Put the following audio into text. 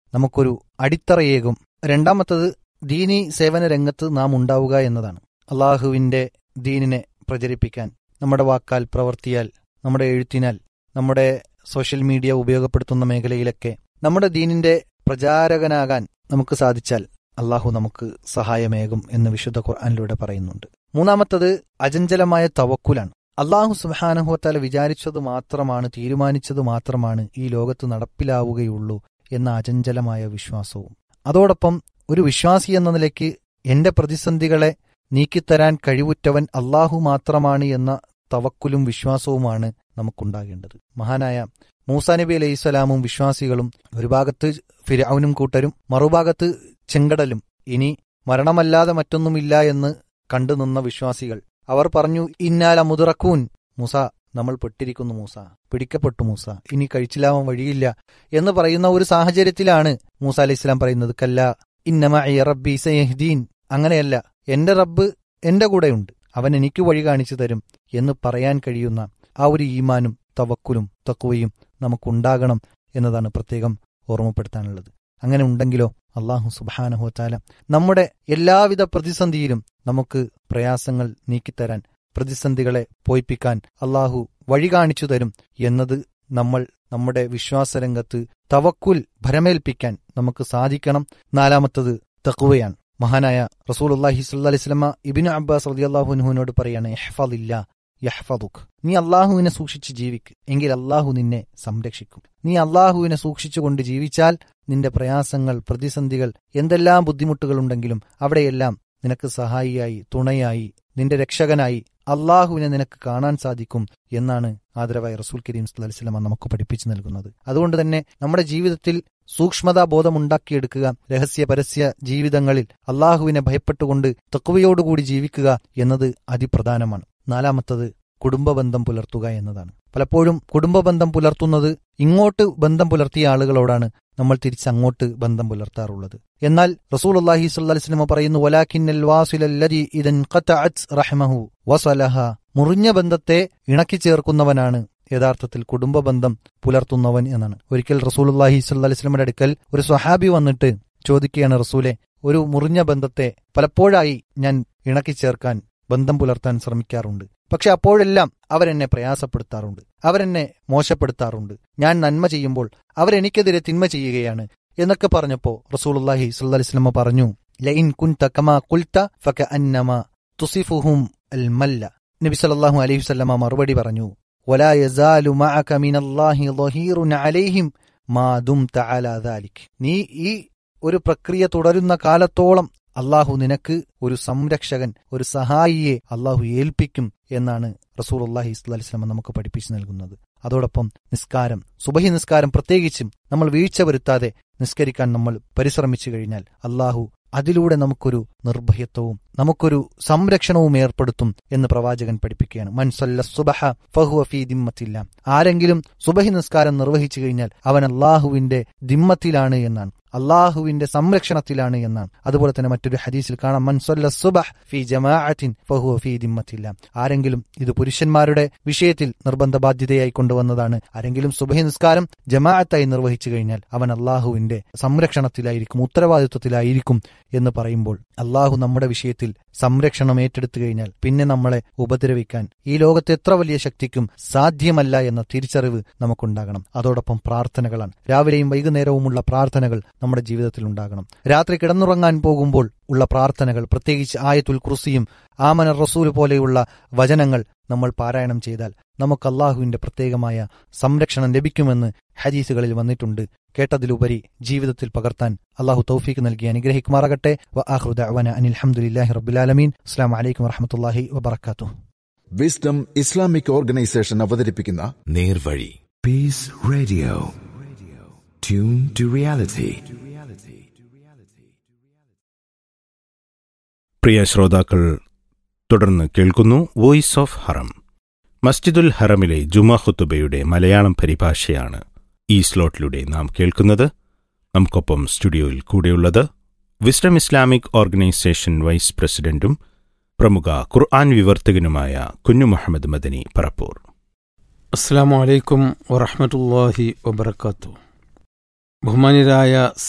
നമുക്കൊരു അടിത്തറയേകും രണ്ടാമത്തത് ദീനി സേവന രംഗത്ത് നാം ഉണ്ടാവുക എന്നതാണ് അള്ളാഹുവിന്റെ ദീനിനെ പ്രചരിപ്പിക്കാൻ നമ്മുടെ വാക്കാൽ പ്രവർത്തിയാൽ നമ്മുടെ എഴുത്തിനാൽ നമ്മുടെ സോഷ്യൽ മീഡിയ ഉപയോഗപ്പെടുത്തുന്ന മേഖലയിലൊക്കെ നമ്മുടെ ദീനിന്റെ പ്രചാരകനാകാൻ നമുക്ക് സാധിച്ചാൽ അള്ളാഹു നമുക്ക് സഹായമേകും എന്ന് വിശുദ്ധ ഖുർആാനിലൂടെ പറയുന്നുണ്ട് മൂന്നാമത്തത് അജഞ്ചലമായ തവക്കുലാണ് അള്ളാഹു സുബാനഹുവത്താല വിചാരിച്ചത് മാത്രമാണ് തീരുമാനിച്ചത് മാത്രമാണ് ഈ ലോകത്ത് നടപ്പിലാവുകയുള്ളൂ എന്ന അചഞ്ചലമായ വിശ്വാസവും അതോടൊപ്പം ഒരു വിശ്വാസി എന്ന നിലയ്ക്ക് എന്റെ പ്രതിസന്ധികളെ നീക്കിത്തരാൻ കഴിവുറ്റവൻ അള്ളാഹു മാത്രമാണ് എന്ന തവക്കുലും വിശ്വാസവുമാണ് നമുക്കുണ്ടാകേണ്ടത് മഹാനായ മൂസാ നബി അലൈഹി സ്വലാമും വിശ്വാസികളും ഒരു ഭാഗത്ത് ഫിരൌനും കൂട്ടരും മറുഭാഗത്ത് ചെങ്കടലും ഇനി മരണമല്ലാതെ മറ്റൊന്നുമില്ല എന്ന് കണ്ടു നിന്ന വിശ്വാസികൾ അവർ പറഞ്ഞു ഇന്നാല മുതിറക്കൂൻ മൂസ നമ്മൾ പെട്ടിരിക്കുന്നു മൂസ പിടിക്കപ്പെട്ടു മൂസ ഇനി കഴിച്ചില്ലാവാൻ വഴിയില്ല എന്ന് പറയുന്ന ഒരു സാഹചര്യത്തിലാണ് മൂസ അലൈഹി സ്വലാം പറയുന്നത് കല്ല ഇന്നമ റബ്ബി സയഹ്ദീൻ അങ്ങനെയല്ല എന്റെ റബ്ബ് എന്റെ കൂടെയുണ്ട് അവൻ എനിക്ക് വഴി കാണിച്ചു തരും എന്ന് പറയാൻ കഴിയുന്ന ആ ഒരു ഈമാനും തവക്കുലും തക്കുവയും നമുക്കുണ്ടാകണം എന്നതാണ് പ്രത്യേകം ഓർമ്മപ്പെടുത്താനുള്ളത് അങ്ങനെ ഉണ്ടെങ്കിലോ അള്ളാഹു സുബാനഹുത്താല നമ്മുടെ എല്ലാവിധ പ്രതിസന്ധിയിലും നമുക്ക് പ്രയാസങ്ങൾ നീക്കിത്തരാൻ പ്രതിസന്ധികളെ പോയിപ്പിക്കാൻ അള്ളാഹു വഴി കാണിച്ചു തരും എന്നത് നമ്മൾ നമ്മുടെ വിശ്വാസരംഗത്ത് തവക്കുൽ ഭരമേൽപ്പിക്കാൻ നമുക്ക് സാധിക്കണം നാലാമത്തത് തക്കുവയാണ് മഹാനായ റസൂൽ അള്ളാഹി സ്വല്ലി സ്വലമ ഇബിന് അബ്ബാസ് റളിയല്ലാഹുനുവിനോട് പറയാണ് യഹ്ഫദില്ല യഹ്ഫദുഖ് നീ അള്ളാഹുവിനെ സൂക്ഷിച്ച് ജീവിക്ക് എങ്കിൽ അള്ളാഹു നിന്നെ സംരക്ഷിക്കും നീ അള്ളാഹുവിനെ സൂക്ഷിച്ചുകൊണ്ട് ജീവിച്ചാൽ നിന്റെ പ്രയാസങ്ങൾ പ്രതിസന്ധികൾ എന്തെല്ലാം ബുദ്ധിമുട്ടുകളുണ്ടെങ്കിലും അവിടെയെല്ലാം നിനക്ക് സഹായിയായി തുണയായി നിന്റെ രക്ഷകനായി അള്ളാഹുവിനെ നിനക്ക് കാണാൻ സാധിക്കും എന്നാണ് ആദരവായ റസൂൽ കരീം സ്വലമ നമുക്ക് പഠിപ്പിച്ചു നൽകുന്നത് അതുകൊണ്ട് തന്നെ നമ്മുടെ ജീവിതത്തിൽ സൂക്ഷ്മതാ ബോധമുണ്ടാക്കിയെടുക്കുക രഹസ്യ പരസ്യ ജീവിതങ്ങളിൽ അള്ളാഹുവിനെ ഭയപ്പെട്ടുകൊണ്ട് തക്കുവയോടുകൂടി ജീവിക്കുക എന്നത് അതിപ്രധാനമാണ് നാലാമത്തത് കുടുംബബന്ധം പുലർത്തുക എന്നതാണ് പലപ്പോഴും കുടുംബബന്ധം പുലർത്തുന്നത് ഇങ്ങോട്ട് ബന്ധം പുലർത്തിയ ആളുകളോടാണ് നമ്മൾ തിരിച്ചങ്ങോട്ട് ബന്ധം പുലർത്താറുള്ളത് എന്നാൽ റസൂൽ അള്ളാഹി സ്വല്ലാസ്ലമ പറയുന്നു വലാഖിന്നൽ വാസിലല്ലതി ഇതൻ റഹ്മഹു വസലഹ മുറിഞ്ഞ ബന്ധത്തെ ഇണക്കി ചേർക്കുന്നവനാണ് യഥാർത്ഥത്തിൽ കുടുംബബന്ധം പുലർത്തുന്നവൻ എന്നാണ് ഒരിക്കൽ റസൂൽ അള്ളാഹി സ്വല്ലാസ്ലമിന്റെ അടുക്കൽ ഒരു സ്വഹാബി വന്നിട്ട് ചോദിക്കുകയാണ് റസൂലെ ഒരു മുറിഞ്ഞ ബന്ധത്തെ പലപ്പോഴായി ഞാൻ ഇണക്കി ചേർക്കാൻ ബന്ധം പുലർത്താൻ ശ്രമിക്കാറുണ്ട് പക്ഷെ അപ്പോഴെല്ലാം അവരെന്നെ പ്രയാസപ്പെടുത്താറുണ്ട് അവരെന്നെ മോശപ്പെടുത്താറുണ്ട് ഞാൻ നന്മ ചെയ്യുമ്പോൾ അവരെനിക്കെതിരെ തിന്മ ചെയ്യുകയാണ് എന്നൊക്കെ പറഞ്ഞപ്പോ റസൂലുല്ലാഹി സ്വല്ലി പറഞ്ഞു ലൈൻ കുൻ തക്കമാ കുൽത്ത ഫക അന്നമ തുസിഫുഹും അൽ മല്ല നബി സല്ലല്ലാഹു അലൈഹി വസല്ലമ മറുപടി പറഞ്ഞു വലാ യസാലു മഅക മിനല്ലാഹി ളഹീറുൻ അലൈഹിം മാ ദുംത അലാ ദാലിക് നീ ഈ ഒരു പ്രക്രിയ തുടരുന്ന കാലത്തോളം അള്ളാഹു നിനക്ക് ഒരു സംരക്ഷകൻ ഒരു സഹായിയെ അള്ളാഹു ഏൽപ്പിക്കും എന്നാണ് റസൂൽ അള്ളാഹി ഇസ്ലാസ്ലാം നമുക്ക് പഠിപ്പിച്ചു നൽകുന്നത് അതോടൊപ്പം നിസ്കാരം സുബഹി നിസ്കാരം പ്രത്യേകിച്ചും നമ്മൾ വീഴ്ച വരുത്താതെ നിസ്കരിക്കാൻ നമ്മൾ പരിശ്രമിച്ചു കഴിഞ്ഞാൽ അള്ളാഹു അതിലൂടെ നമുക്കൊരു നിർഭയത്വവും നമുക്കൊരു സംരക്ഷണവും ഏർപ്പെടുത്തും എന്ന് പ്രവാചകൻ പഠിപ്പിക്കുകയാണ് മൻസല്ല സുബഹ ഫഹുവ ഫീ ദിമ്മത്തില്ല ആരെങ്കിലും സുബഹി നിസ്കാരം നിർവഹിച്ചു കഴിഞ്ഞാൽ അവൻ അള്ളാഹുവിന്റെ ദിമ്മത്തിലാണ് എന്നാണ് അള്ളാഹുവിന്റെ സംരക്ഷണത്തിലാണ് എന്നാണ് അതുപോലെ തന്നെ മറ്റൊരു ഹദീസിൽ കാണാം മൻസല്ല സുബഹ് ഫി ജമാഅത്തിൻ ഫഹുവ ഫീ ദിമ്മത്തില്ല ആരെങ്കിലും ഇത് പുരുഷന്മാരുടെ വിഷയത്തിൽ നിർബന്ധ ബാധ്യതയായി കൊണ്ടുവന്നതാണ് ആരെങ്കിലും സുബഹി നിസ്കാരം ജമാഅത്തായി നിർവഹിച്ചു കഴിഞ്ഞാൽ അവൻ അള്ളാഹുവിന്റെ സംരക്ഷണത്തിലായിരിക്കും ഉത്തരവാദിത്വത്തിലായിരിക്കും എന്ന് പറയുമ്പോൾ അള്ളാഹു നമ്മുടെ വിഷയത്തിൽ സംരക്ഷണം ഏറ്റെടുത്തു കഴിഞ്ഞാൽ പിന്നെ നമ്മളെ ഉപദ്രവിക്കാൻ ഈ ലോകത്തെ എത്ര വലിയ ശക്തിക്കും സാധ്യമല്ല എന്ന തിരിച്ചറിവ് നമുക്കുണ്ടാകണം അതോടൊപ്പം പ്രാർത്ഥനകളാണ് രാവിലെയും വൈകുന്നേരവുമുള്ള പ്രാർത്ഥനകൾ നമ്മുടെ ജീവിതത്തിൽ ഉണ്ടാകണം രാത്രി കിടന്നുറങ്ങാൻ പോകുമ്പോൾ ഉള്ള പ്രാർത്ഥനകൾ പ്രത്യേകിച്ച് ആയത്തുൽ കുർസിയും ആമന റസൂൽ പോലെയുള്ള വചനങ്ങൾ നമ്മൾ പാരായണം ചെയ്താൽ നമുക്ക് അള്ളാഹുവിന്റെ പ്രത്യേകമായ സംരക്ഷണം ലഭിക്കുമെന്ന് ഹദീസുകളിൽ വന്നിട്ടുണ്ട് കേട്ടതിലുപരി ജീവിതത്തിൽ പകർത്താൻ അള്ളാഹു തൗഫീക്ക് നൽകി അനുഗ്രഹിക്കുമാറാകട്ടെ അനിൽ അഹമ്മദില്ലാഹി റബുലാലമീൻ അസ്സാം വലൈക്കും വറഹമത്തല്ലാഹി വബർക്കാത്തു വിസ്ഡം ഇസ്ലാമിക് ഓർഗനൈസേഷൻ അവതരിപ്പിക്കുന്ന നേർവഴി peace radio tune to reality പ്രിയ ശ്രോതാക്കൾ തുടർന്ന് കേൾക്കുന്നു വോയിസ് ഓഫ് ഹറം മസ്ജിദുൽ ഹറമിലെ ജുമാ ഖുത്തുബയുടെ മലയാളം പരിഭാഷയാണ് ഈ സ്ലോട്ടിലൂടെ നാം കേൾക്കുന്നത് നമുക്കൊപ്പം സ്റ്റുഡിയോയിൽ കൂടെയുള്ളത് വിസ്ഡം ഇസ്ലാമിക് ഓർഗനൈസേഷൻ വൈസ് പ്രസിഡന്റും പ്രമുഖ ഖുർആൻ വിവർത്തകനുമായ കുഞ്ഞു മുഹമ്മദ് മദനി പറപ്പൂർ അസ്സാം വലൈക്കും വറഹമത്തല്ലാഹി വബർക്കാത്തു ബഹുമാനിരായ